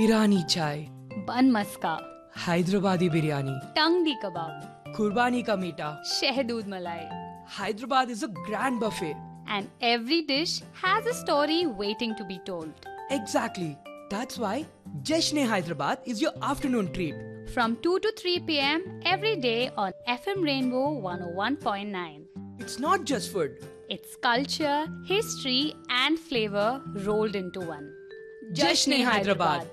ईरानी चाय बन मस्का हैदराबादी बिरयानी टंग दी कबाब कुर्बानी का मीठा शहदूद मलाई Hyderabad is a grand buffet. and every dish has a story waiting to be told. Exactly. That's why Jashne Hyderabad is your afternoon treat. From 2 to 3 pm every day on FM Rainbow 101.9. It's not just food. It's culture, history, and flavor rolled into one. Jashne Hyderabad.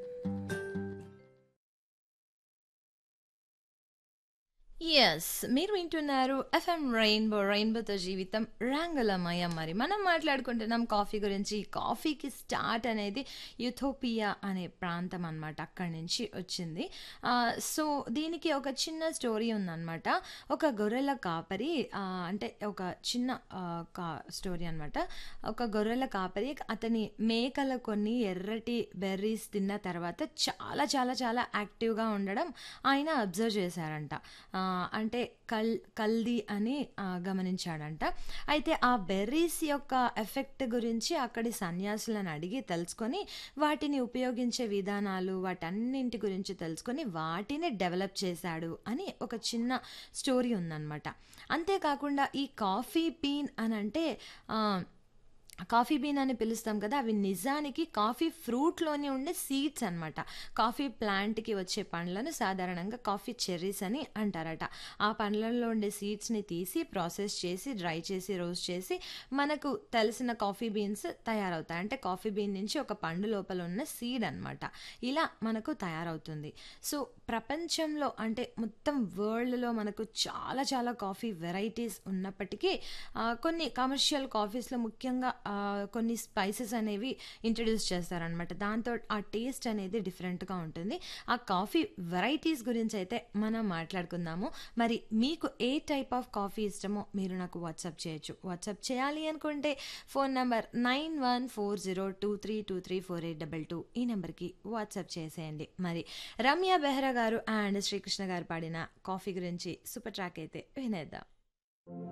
Yes మీరు వింటున్నారు FM rainbow రెయిన్బోతో జీవితం రంగులమయం మరి మనం మాట్లాడుకుంటున్నాం coffee గురించి కాఫీకి స్టార్ట్ అనేది యుథోపియా అనే ప్రాంతం అనమాట అక్కడి నుంచి వచ్చింది ఆ, సో దీనికి ఒక చిన్న స్టోరీ ఉందన్నమాట ఒక గొర్రెల కాపరి ఆ, అంటే ఒక చిన్న ఆ, కా స్టోరీ అనమాట ఒక గొర్రెల కాపరి అతని మేకల కొన్ని ఎర్రటి బెర్రీస్ తిన్న తర్వాత చాలా చాలా చాలా యాక్టివ్గా ఉండడం ఆయన అబ్జర్వ్ చేశారంట ఆ, అంటే కల్ కల్దీ అని ఆ, గమనించాడంట అయితే ఆ బెర్రీస్ యొక్క ఎఫెక్ట్ గురించి అక్కడి సన్యాసులను అడిగి తెలుసుకొని వాటిని ఉపయోగించే విధానాలు వాటన్నింటి గురించి తెలుసుకొని వాటిని డెవలప్ చేశాడు అని ఒక చిన్న స్టోరీ ఉందన్నమాట అంతేకాకుండా ఈ కాఫీ బీన్ అని అంటే ఆ, కాఫీ బీన్ అని పిలుస్తాం కదా అవి నిజానికి కాఫీ ఫ్రూట్లోనే ఉండే సీడ్స్ అనమాట కాఫీ ప్లాంట్కి వచ్చే పండ్లను సాధారణంగా కాఫీ చెర్రీస్ అని అంటారట ఆ పండ్లలో ఉండే సీడ్స్ని తీసి ప్రాసెస్ చేసి డ్రై చేసి రోస్ట్ చేసి మనకు తెలిసిన కాఫీ బీన్స్ తయారవుతాయి అంటే కాఫీ బీన్ నుంచి ఒక పండు లోపల ఉన్న సీడ్ అనమాట ఇలా మనకు తయారవుతుంది సో ప్రపంచంలో అంటే మొత్తం వరల్డ్లో మనకు చాలా చాలా కాఫీ వెరైటీస్ ఉన్నప్పటికీ ఆ, కొన్ని కమర్షియల్ కాఫీస్లో ముఖ్యంగా ఆ, కొన్ని స్పైసెస్ అనేవి ఇంట్రడ్యూస్ చేస్తారనమాట దాంతో ఆ టేస్ట్ అనేది డిఫరెంట్గా ఉంటుంది ఆ కాఫీ వెరైటీస్ గురించి అయితే మనం మాట్లాడుకుందాము మరి మీకు ఏ టైప్ ఆఫ్ కాఫీ ఇష్టమో మీరు నాకు వాట్సాప్ చేయొచ్చు వాట్సాప్ చేయాలి అనుకుంటే phone number nine one four zero two three two three four eight double two ఈ నెంబర్కి వాట్సాప్ చేసేయండి మరి రమ్య బెహ్రా గారు అండ్ శ్రీకృష్ణ గారు పాడిన కాఫీ గురించి సూపర్ ట్రాక్ అయితే వినేద్దాం